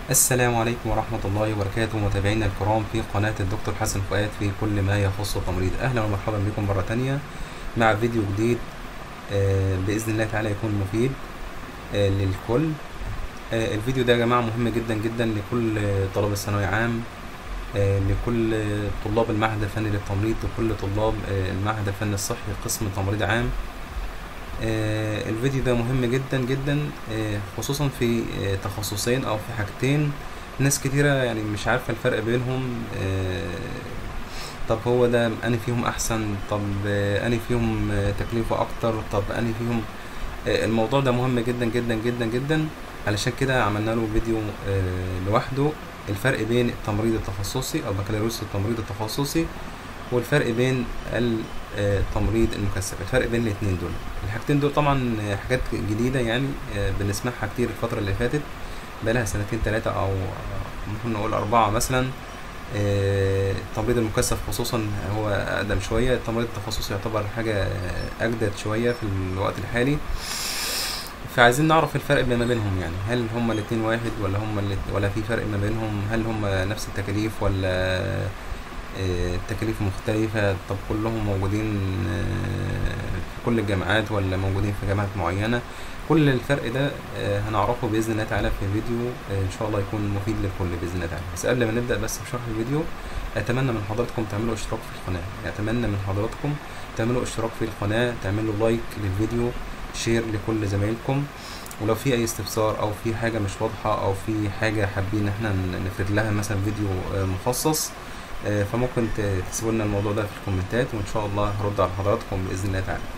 السلام عليكم ورحمة الله وبركاته متابعينا الكرام في قناة الدكتور حسن فؤاد في كل ما يخص التمريض أهلا ومرحبا بكم مرة تانية مع فيديو جديد آه، بإذن الله تعالى يكون مفيد آه، للكل آه، الفيديو ده يا جماعة مهم جدا جدا لكل آه، طلاب الثانوي عام آه، لكل آه، طلاب المعهد الفني للتمريض وكل طلاب آه، المعهد الفني الصحي قسم تمريض عام آه، الفيديو ده مهم جدا جدا آه، خصوصا في آه، تخصصين او في حاجتين ناس كتيرة يعني مش عارفة الفرق بينهم آه، طب هو ده اني فيهم احسن طب آه، اني فيهم آه، تكلفة اكتر طب اني فيهم آه، الموضوع ده مهم جدا جدا جدا جدا علشان كده عملنا له فيديو آه، لوحده الفرق بين التمريض التخصصي او بكالوريوس التمريض التخصصي والفرق بين التمريض المكثف الفرق بين الاثنين دول الحاجتين دول طبعا آه، حاجات جديدة يعني آه، بنسمعها كتير الفترة اللي فاتت بقالها سنتين ثلاثة أو آه، ممكن نقول أربعة مثلا آه، التمريض المكثف خصوصا هو أقدم شوية التمريض التخصصي يعتبر حاجة آه، أجدد شوية في الوقت الحالي فعايزين نعرف الفرق ما بينهم يعني هل هما الاتنين واحد ولا هما الات- ولا في فرق ما بينهم هل هما نفس التكاليف ولا آه، التكاليف مختلفة طب كلهم موجودين آه، في كل الجامعات ولا موجودين في جامعات معينة كل الفرق ده آه، هنعرفه بإذن الله تعالى في فيديو آه، إن شاء الله يكون مفيد للكل بإذن الله تعالى بس قبل ما نبدأ بس بشرح الفيديو أتمنى من حضراتكم تعملوا اشتراك في القناة أتمنى من حضراتكم تعملوا اشتراك في القناة تعملوا لايك للفيديو شير لكل زمايلكم ولو في اي استفسار او في حاجه مش واضحه او في حاجه حابين ان احنا ن- نفرد لها مثلا فيديو آه، مخصص آه، فممكن ت- تسيبوا لنا الموضوع ده في الكومنتات وان شاء الله هرد على حضراتكم باذن الله تعالى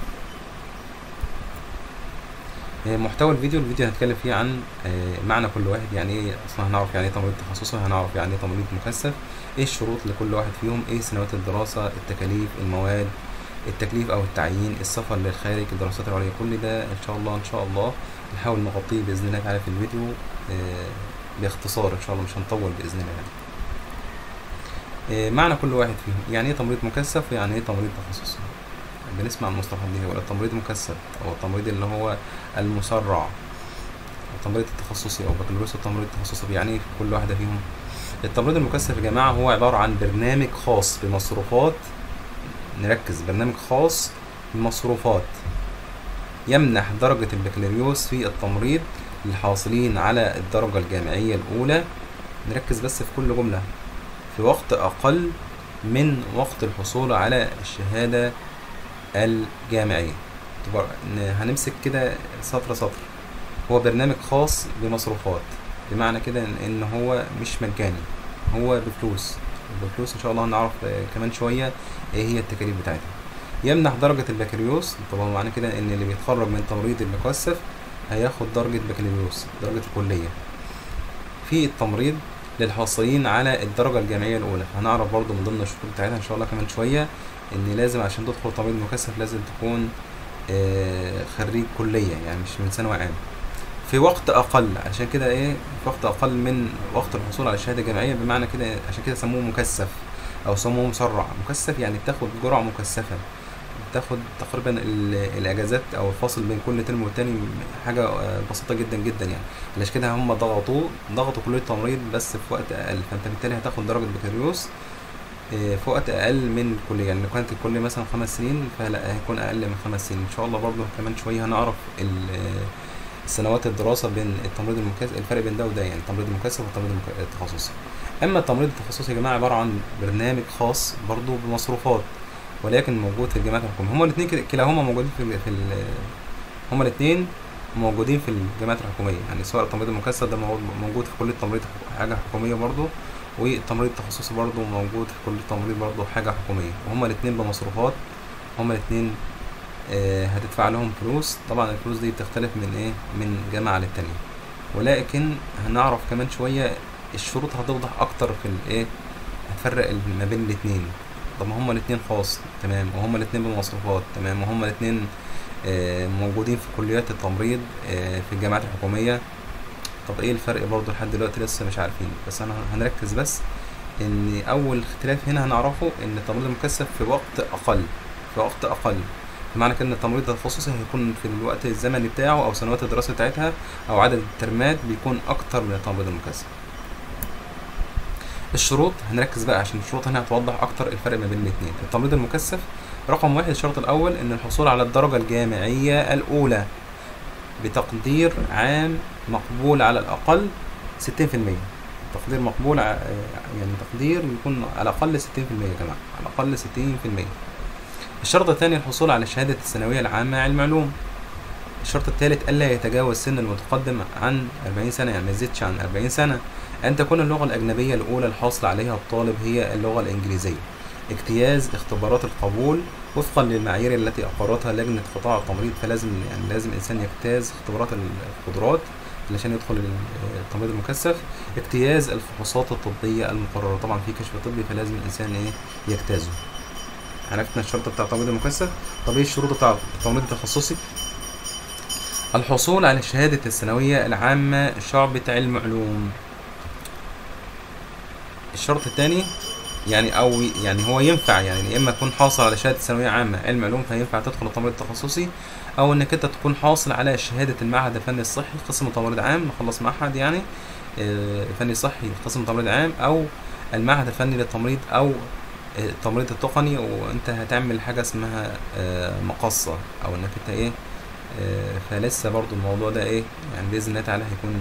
آه، محتوى الفيديو الفيديو هنتكلم فيه عن آه، معنى كل واحد يعني ايه اصلا هنعرف يعني ايه تمريض تخصصي هنعرف يعني ايه تمريض مكثف ايه الشروط لكل واحد فيهم ايه سنوات الدراسه التكاليف المواد التكليف او التعيين السفر للخارج الدراسات العليا كل ده ان شاء الله ان شاء الله نحاول نغطيه باذن الله تعالى في الفيديو آه، باختصار ان شاء الله مش هنطول باذن الله يعني. آه، معنى كل واحد فيهم يعني ايه تمريض مكثف ويعني ايه تمريض تخصصي بنسمع المصطلحات دي ولا التمريض مكثف او التمريض اللي هو المسرع التمريض التخصصي او بكالوريوس التمريض التخصصي يعني ايه في كل واحده فيهم التمريض المكثف يا جماعه هو عباره عن برنامج خاص بمصروفات نركز برنامج خاص بمصروفات يمنح درجة البكالوريوس في التمريض للحاصلين على الدرجة الجامعية الأولى نركز بس في كل جملة في وقت أقل من وقت الحصول على الشهادة الجامعية تبقى ن- هنمسك كده سطر سطر هو برنامج خاص بمصروفات بمعنى كده إن- ان هو مش مجاني هو بفلوس بفلوس ان شاء الله هنعرف آه، كمان شوية ايه هي التكاليف بتاعتها يمنح درجة البكالوريوس طبعا معنى كده ان اللي بيتخرج من تمريض المكثف هياخد درجة بكالوريوس درجة الكلية في التمريض للحاصلين على الدرجة الجامعية الأولى هنعرف برضو من ضمن الشروط بتاعتها إن شاء الله كمان شوية إن لازم عشان تدخل تمريض مكثف لازم تكون آه، خريج كلية يعني مش من ثانوي عام في وقت أقل عشان كده إيه في وقت أقل من وقت الحصول على الشهادة الجامعية بمعنى كده عشان كده سموه مكثف أو سموه مسرع مكثف يعني بتاخد جرعة مكثفة بتاخد تقريبا ال- الاجازات او الفاصل بين كل ترم والتاني حاجه آه، بسيطه جدا جدا يعني عشان كده هم ضغطوه ضغطوا كليه التمريض بس في وقت اقل فانت بالتالي هتاخد درجه بكالوريوس آه، في وقت اقل من الكليه يعني لو كانت الكليه مثلا خمس سنين فلا هيكون اقل من خمس سنين ان شاء الله برضو كمان شويه هنعرف ال- آه، سنوات الدراسه بين التمريض المكثف الفرق بين ده وده يعني التمريض المكثف والتمريض المك- التخصصي اما التمريض التخصصي يا جماعه عباره عن برنامج خاص برضو بمصروفات ولكن موجود في الجامعات الحكوميه هما الاثنين كلاهما موجودين في ال في ال هما الاثنين موجودين في الجامعات الحكوميه يعني سواء التمريض المكثف ده مو- موجود في كليه التمريض حاجه حكوميه برضو والتمريض التخصصي برضو موجود في كليه التمريض برضو حاجه حكوميه وهما الاثنين بمصروفات هما الاثنين آه هتدفع لهم فلوس طبعا الفلوس دي بتختلف من ايه من جامعه للتانيه ولكن هنعرف كمان شويه الشروط هتوضح اكتر في الايه هتفرق ال- ما بين الاثنين طب ما هما الاثنين خاص تمام وهما الاثنين بمصروفات تمام وهما الاثنين آه، موجودين في كليات التمريض آه، في الجامعات الحكومية طب ايه الفرق برضه لحد دلوقتي لسه مش عارفين بس انا هنركز بس ان اول اختلاف هنا هنعرفه ان التمريض المكثف في وقت اقل في وقت اقل بمعنى كده ان التمريض التخصصي هيكون في الوقت الزمني بتاعه او سنوات الدراسة بتاعتها او عدد الترمات بيكون اكتر من التمريض المكثف الشروط هنركز بقى عشان الشروط هنا هتوضح اكتر الفرق ما بين الاثنين التمريض المكثف رقم واحد الشرط الاول ان الحصول على الدرجه الجامعيه الاولى بتقدير عام مقبول على الاقل 60% تقدير مقبول ع- يعني تقدير يكون على الاقل 60% يا جماعه على الاقل 60% الشرط الثاني الحصول على شهاده الثانويه العامه علم علوم الشرط الثالث الا يتجاوز سن المتقدم عن 40 سنه يعني ما يزيدش عن 40 سنه ان تكون اللغه الاجنبيه الاولى الحاصل عليها الطالب هي اللغه الانجليزيه اجتياز اختبارات القبول وفقا للمعايير التي اقرتها لجنه قطاع التمريض فلازم يعني لازم الانسان يجتاز اختبارات القدرات علشان يدخل ال- التمريض المكثف اجتياز الفحوصات الطبيه المقرره طبعا في كشف طبي فلازم الانسان ايه يجتازه عرفنا الشرط بتاع التمريض المكثف طب ايه الشروط بتاع التمريض التخصصي الحصول على شهادة الثانوية العامة شعبة علم علوم الشرط الثاني يعني او يعني هو ينفع يعني يا اما تكون حاصل على شهاده ثانويه عامه علم علوم فينفع تدخل التمريض التخصصي او انك انت تكون حاصل على شهاده المعهد الفني الصحي قسم تمريض عام مخلص معهد يعني آه، فني صحي قسم تمريض عام او المعهد الفني للتمريض او آه، التمريض التقني وانت هتعمل حاجه اسمها آه، مقصه او انك انت ايه آه، فلسه برضو الموضوع ده ايه يعني باذن الله تعالى هيكون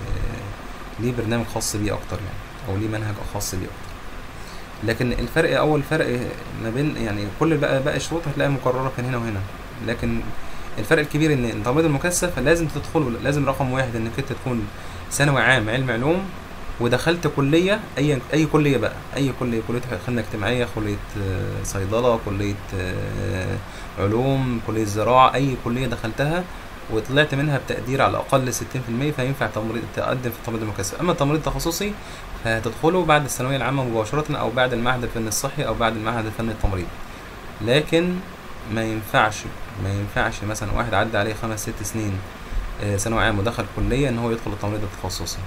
آه، ليه برنامج خاص بيه اكتر يعني او ليه منهج خاص بيه اكتر لكن الفرق اول فرق ما بين يعني كل بقى باقي الشروط هتلاقيها مكرره كان هنا وهنا لكن الفرق الكبير ان التمريض المكثف لازم تدخله لازم رقم واحد انك انت تكون ثانوي عام علم علوم ودخلت كليه اي اي كليه بقى اي كليه كليه خدمه اجتماعيه كليه آه، صيدله كليه آه، علوم كليه زراعه اي كليه دخلتها وطلعت منها بتقدير على الاقل 60% فينفع تمريض تقدم في التمريض المكثف اما التمريض التخصصي فهتدخله بعد الثانويه العامه مباشره او بعد المعهد الفني الصحي او بعد المعهد الفني التمريض لكن ما ينفعش ما ينفعش مثلا واحد عدى عليه خمس ست سنين آه، ثانوي عام ودخل كليه ان هو يدخل التمريض التخصصي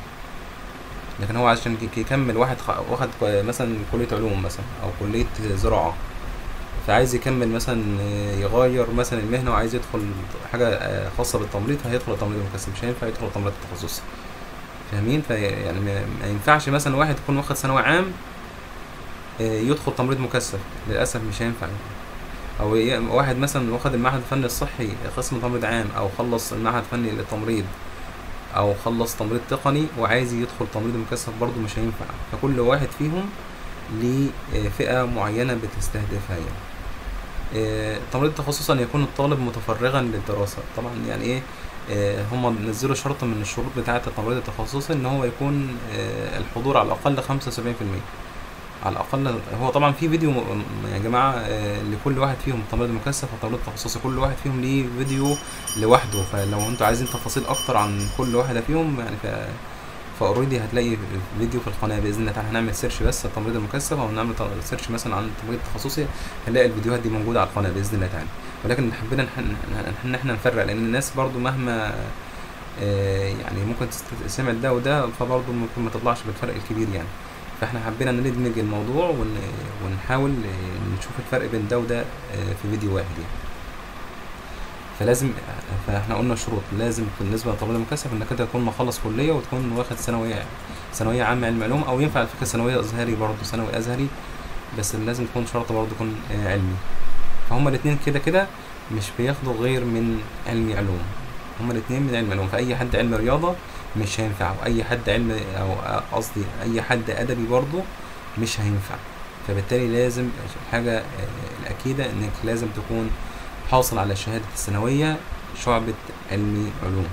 لكن هو عشان يك- يكمل واحد خ- واخد ك- مثلا كليه علوم مثلا او كليه زراعه فعايز يكمل مثلا آه، يغير مثلا المهنه وعايز يدخل حاجه آه، خاصه بالتمريض فهيدخل التمريض المكثف مش هينفع يدخل التمريض التخصصي فاهمين في يعني ما ما ينفعش مثلا واحد يكون واخد ثانوي عام آه، يدخل تمريض مكثف للاسف مش هينفع او ي- واحد مثلا واخد المعهد الفني الصحي قسم تمريض عام او خلص المعهد الفني للتمريض او خلص تمريض تقني وعايز يدخل تمريض مكثف برضه مش هينفع فكل واحد فيهم ليه آه، فئة معينة بتستهدفها يعني آه، التمريض التخصصي أن يكون الطالب متفرغا للدراسة طبعا يعني ايه آه، هم نزلوا شرط من الشروط بتاعة التمريض التخصصي ان هو يكون آه، الحضور على الاقل 75% على الاقل هو طبعا في فيديو م- م- يا جماعه آه، لكل واحد فيهم تمريض مكثف وتمريض تخصصي كل واحد فيهم ليه فيديو لوحده فلو انتوا عايزين تفاصيل اكتر عن كل واحده فيهم يعني ف فاوريدي هتلاقي فيديو في القناه باذن الله تعالى هنعمل سيرش بس التمريض المكثف او نعمل ت- سيرش مثلا عن التمريض التخصصي هنلاقي الفيديوهات دي موجوده على القناه باذن الله تعالى ولكن حبينا نح- نح- ان احنا نفرق لان الناس برضو مهما آه، يعني ممكن تست- سمعت ده وده فبرضه ممكن ما تطلعش بالفرق الكبير يعني فاحنا حبينا ندمج الموضوع ون... ونحاول آه، نشوف الفرق بين ده وده آه، في فيديو واحد يعني فلازم فاحنا قلنا شروط لازم بالنسبه للطالب المكثف انك انت تكون مخلص كليه وتكون واخد ثانويه ثانويه عامه علم علوم او ينفع على فكره ثانويه ازهري برضه ثانوي ازهري بس لازم تكون شرط برضه يكون آه، علمي فهما الاثنين كده كده مش بياخدوا غير من علمي علوم هما الاثنين من علم علوم فاي حد علم رياضه مش هينفع واي حد علم او قصدي اي حد ادبي برضه مش هينفع فبالتالي لازم الحاجه آه، الاكيده انك لازم تكون حاصل على شهاده الثانويه شعبه علمي علوم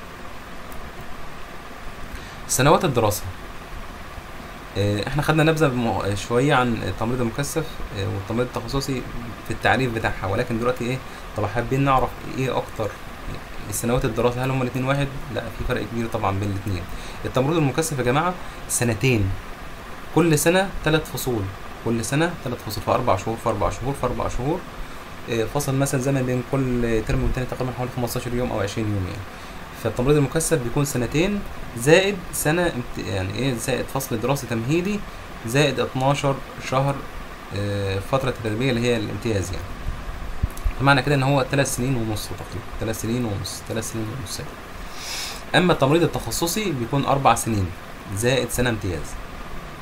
سنوات الدراسه آه، احنا خدنا نبذه بم- شويه عن التمريض المكثف آه، والتمريض التخصصي في التعريف بتاعها ولكن دلوقتي ايه طب حابين نعرف ايه اكتر سنوات الدراسه هل هما الاثنين واحد لا في فرق كبير طبعا بين الاثنين التمريض المكثف يا جماعه سنتين كل سنه ثلاث فصول كل سنه ثلاث فصول في اربع شهور في اربع شهور في اربع شهور آه، فصل مثلا زمن بين كل ترم والتاني تقريبا حوالي 15 يوم او 20 يوم يعني فالتمريض المكثف بيكون سنتين زائد سنه امت- يعني ايه زائد فصل دراسي تمهيدي زائد 12 شهر آه، فتره التدريبيه اللي هي الامتياز يعني فمعنى كده ان هو ثلاث سنين ونص تقريبا ثلاث سنين ونص ثلاث سنين ونص يعني. اما التمريض التخصصي بيكون اربع سنين زائد سنه امتياز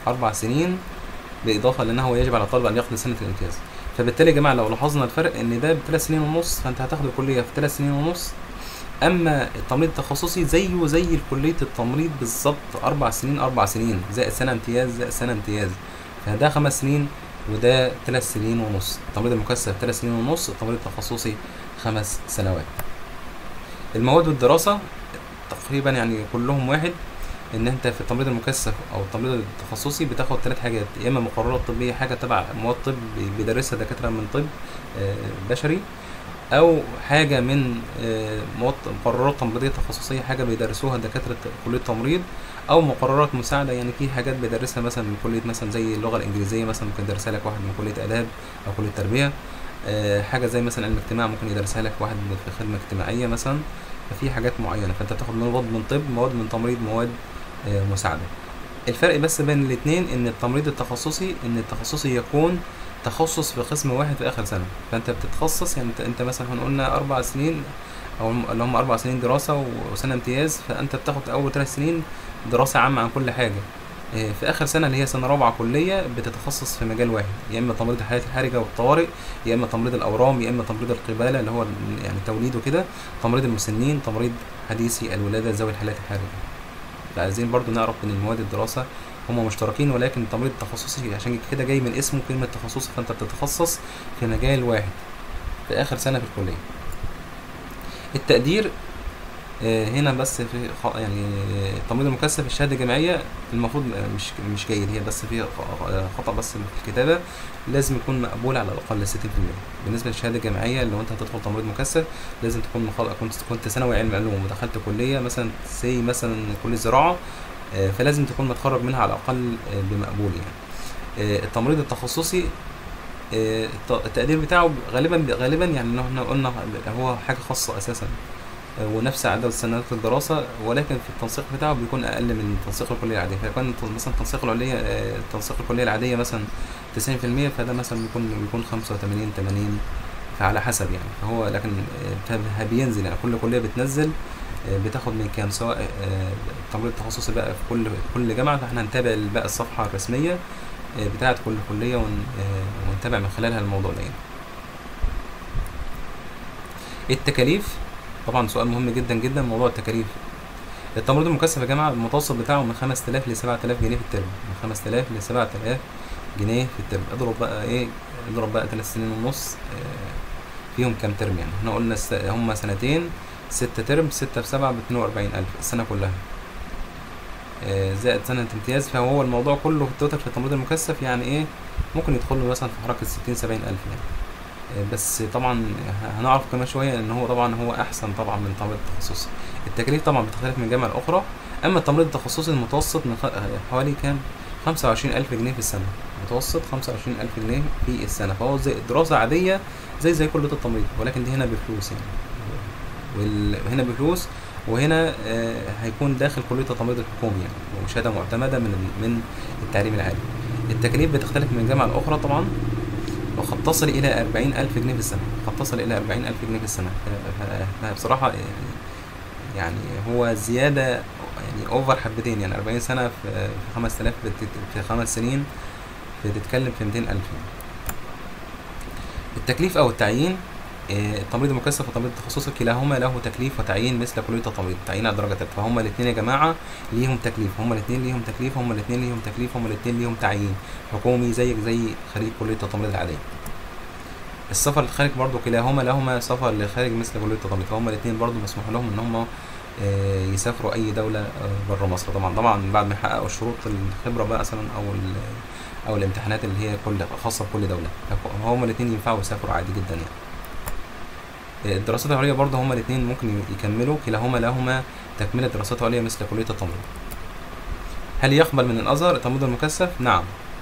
اربع سنين بالاضافه لانه يجب على الطالب ان يقضي سنه الامتياز فبالتالي يا جماعه لو لاحظنا الفرق ان ده بثلاث سنين ونص فانت هتاخد الكليه في ثلاث سنين ونص اما التمريض التخصصي زيه زي كليه التمريض بالظبط اربع سنين اربع سنين زائد سنه امتياز زائد سنه امتياز فده خمس سنين وده ثلاث سنين ونص التمريض المكثف ثلاث سنين ونص التمريض التخصصي خمس سنوات المواد والدراسه تقريبا يعني كلهم واحد ان انت في التمريض المكثف او التمريض التخصصي بتاخد ثلاث حاجات يا اما مقررات طبيه حاجه تبع مواد طب بيدرسها دكاتره من طب آه، بشري او حاجه من آه، مواد مقررات تمريضيه تخصصيه حاجه بيدرسوها دكاتره كليه تمريض او مقررات مساعده يعني في حاجات بيدرسها مثلا من كليه مثلا زي اللغه الانجليزيه مثلا ممكن يدرسها لك واحد من كليه اداب او كليه تربيه آه، حاجه زي مثلا علم اجتماع ممكن يدرسها لك واحد في خدمه اجتماعيه مثلا ففي حاجات معينه فانت بتاخد مواد من طب مواد من تمريض مواد آه، مساعده الفرق بس بين الاثنين ان التمريض التخصصي ان التخصصي يكون تخصص في قسم واحد في اخر سنه فانت بتتخصص يعني انت, انت مثلا هنقولنا اربع سنين او الم- اللي هم اربع سنين دراسه وسنه امتياز فانت بتاخد اول ثلاث سنين دراسه عامه عن كل حاجه آه، في اخر سنه اللي هي سنه رابعه كليه بتتخصص في مجال واحد يا اما تمريض الحالات الحرجه والطوارئ يا اما تمريض الاورام يا اما تمريض القباله اللي هو ال- يعني توليد وكده تمريض المسنين تمريض حديثي الولاده ذوي الحالات الحرجه فعايزين برضو نعرف ان المواد الدراسه هم مشتركين ولكن التمريض التخصصي عشان كده جاي من اسمه كلمه تخصصي فانت بتتخصص في مجال واحد في اخر سنه في الكليه التقدير آه، هنا بس في خ- يعني آه، التمريض المكثف الشهاده الجامعيه المفروض آه، مش مش جيد هي بس في خ- آه، خطا بس في الكتابه لازم يكون مقبول على الاقل 60% بالنسبه للشهاده الجامعيه لو انت هتدخل تمريض مكثف لازم تكون مخل... كنت كنت ثانوي علم علوم ودخلت كليه مثلا سي مثلا كليه زراعه آه، فلازم تكون متخرج منها على الاقل آه، بمقبول يعني آه، التمريض التخصصي آه، الت- التقدير بتاعه غالبا غالبا يعني لو احنا قلنا هو حاجه خاصه اساسا آه، ونفس عدد سنوات الدراسه ولكن في التنسيق بتاعه بيكون اقل من تنسيق الكليه العاديه فيكون الت- مثلا تنسيق العليا آه، تنسيق الكليه العاديه مثلا 90% فده مثلا بيكون بيكون 85 80 فعلى حسب يعني فهو لكن آه، فه- بينزل يعني كل كليه بتنزل آه، بتاخد من كام سواء آه، التمريض التخصصي بقى في كل في كل جامعه فاحنا هنتابع بقى الصفحه الرسميه آه، بتاعه كل كليه ون- آه، ونتابع من خلالها الموضوع ده يعني. التكاليف طبعا سؤال مهم جدا جدا موضوع التكاليف التمريض المكثف يا جماعه المتوسط بتاعه من 5000 ل 7000 جنيه في الترم من 5000 ل 7000 جنيه في الترم اضرب بقى ايه اضرب بقى 3 سنين ونص آه، فيهم كام ترم يعني احنا قلنا الس- هم سنتين ستة ترم ستة في سبعة باتنين وأربعين ألف السنة كلها آه، زائد سنة امتياز فهو الموضوع كله في التوتال في التمريض المكثف يعني ايه ممكن يدخل له مثلا في حركة ستين سبعين ألف يعني آه، بس طبعا ه- هنعرف كمان شوية ان هو طبعا هو احسن طبعا من التمريض التخصصي التكاليف طبعا بتختلف من جامعة لأخرى اما التمريض التخصصي المتوسط من خ- حوالي كام خمسة وعشرين ألف جنيه في السنة متوسط خمسة وعشرين ألف جنيه في السنة فهو زي دراسة عادية زي زي كلية التمريض ولكن دي هنا بفلوس يعني وهنا بفلوس وهنا آه، هيكون داخل كلية التمريض الحكومي يعني وشهادة معتمدة من من التعليم العالي التكاليف بتختلف من جامعة لأخرى طبعا وقد تصل إلى أربعين ألف جنيه في السنة قد تصل إلى أربعين ألف جنيه في السنة ف- ف- فبصراحة يعني يعني هو زيادة يعني أوفر حبتين يعني أربعين سنة في في خمس آلاف في خمس سنين بتتكلم في ميتين ألف يعني. التكليف أو التعيين آه، التمريض المكثف والتمريض التخصصي كلاهما له تكليف وتعيين مثل كلية التمريض تعيين على درجة تالتة فهم الاثنين يا جماعة ليهم تكليف هم الاثنين ليهم تكليف هم الاثنين ليهم تكليف هم الاثنين ليهم تعيين حكومي زيك زي خريج كلية التمريض العادية السفر للخارج برضو كلاهما لهما سفر للخارج مثل كلية التمريض فهم الاثنين برضو مسموح لهم ان هم آه، يسافروا اي دولة بره مصر طبعا طبعا بعد ما يحققوا شروط الخبرة بقى مثلا او ال- او الامتحانات اللي هي كل خاصة بكل دولة فهم الاثنين ينفعوا يسافروا عادي جدا يعني الدراسات العليا برضه هما الاثنين ممكن يكملوا كلاهما لهما تكملة دراسات عليا مثل كلية التمريض هل يقبل من الأزهر التمريض المكثف؟ نعم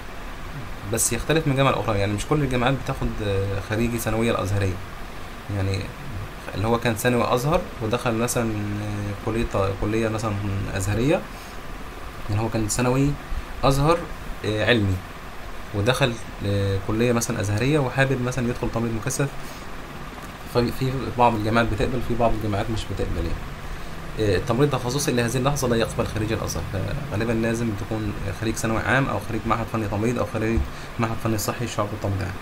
بس يختلف من جامعة لأخرى يعني مش كل الجامعات بتاخد آه، خريجي ثانوية الأزهرية يعني اللي هو كان ثانوي أزهر ودخل مثلا آه، كلية كلية مثلا أزهرية يعني هو كان ثانوي أزهر آه، علمي ودخل آه، كلية مثلا أزهرية وحابب مثلا يدخل تمريض مكثف في في بعض الجامعات بتقبل في بعض الجامعات مش بتقبل يعني آه، التمريض التخصصي الى هذه اللحظه لا يقبل خريج الازهر فغالبا لازم تكون خريج ثانوي عام او خريج معهد فني تمريض او خريج معهد فني صحي شعب التمريض عام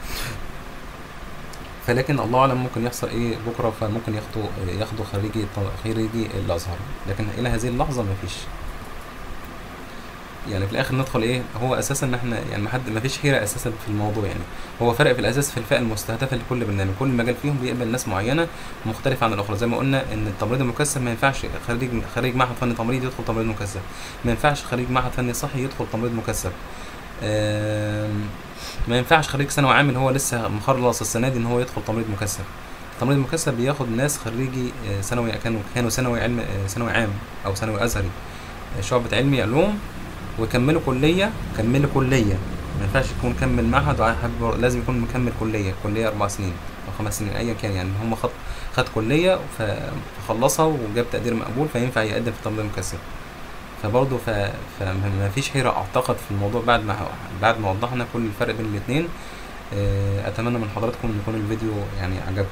فلكن الله اعلم ممكن يحصل ايه بكره فممكن ياخدوا ياخدوا خريجي خريجي الازهر لكن الى هذه اللحظه مفيش يعني في الاخر ندخل ايه هو اساسا ان احنا يعني ما حد ما فيش حيره اساسا في الموضوع يعني هو فرق في الاساس في الفئه المستهدفه لكل برنامج كل مجال فيهم بيقبل ناس معينه مختلفه عن الاخرى زي ما قلنا ان التمريض المكثف ما ينفعش خريج خريج معهد فني تمريض يدخل تمريض مكثف ما ينفعش خريج معهد فني صحي يدخل تمريض مكثف آم، ما ينفعش خريج ثانوي عام اللي هو لسه مخلص السنه دي ان هو يدخل تمريض مكثف التمريض المكثف بياخد ناس خريجي آه، ثانوي كانوا كانوا ثانوي علم آه، ثانوي عام او ثانوي ازهري آه، شعبة علمي علوم وكملوا كلية كملوا كلية ما ينفعش يكون كمل معهد وحابب- لازم يكون مكمل كلية كلية أربع سنين أو خمس سنين أيا كان يعني هم خد خد كلية ف- فخلصها وجاب تقدير مقبول فينفع يقدم في تمريض مكثف فبرضه ف... فما فيش حيرة أعتقد في الموضوع بعد ما بعد ما وضحنا كل الفرق بين الاتنين آه، أتمنى من حضراتكم إن يكون الفيديو يعني عجبكم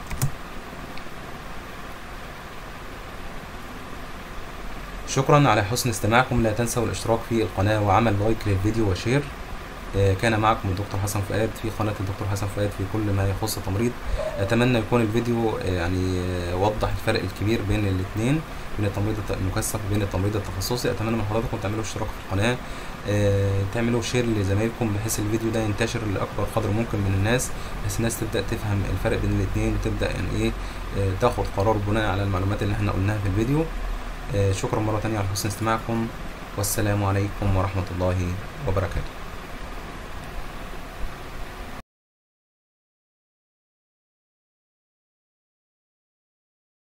شكرا على حسن استماعكم لا تنسوا الاشتراك في القناة وعمل لايك للفيديو وشير آه، كان معكم الدكتور حسن فؤاد في قناة الدكتور حسن فؤاد في كل ما يخص التمريض أتمنى يكون الفيديو آه، يعني آه، وضح الفرق الكبير بين الاثنين بين التمريض الت- المكثف وبين التمريض التخصصي أتمنى من حضراتكم تعملوا اشتراك في القناة آه، تعملوا شير لزمايلكم بحيث الفيديو ده ينتشر لأكبر قدر ممكن من الناس بحيث الناس تبدأ تفهم الفرق بين الاثنين وتبدأ يعني إيه آه، تاخد قرار بناء على المعلومات اللي احنا قلناها في الفيديو آه، شكرا مرة تانية على حسن استماعكم والسلام عليكم ورحمة الله وبركاته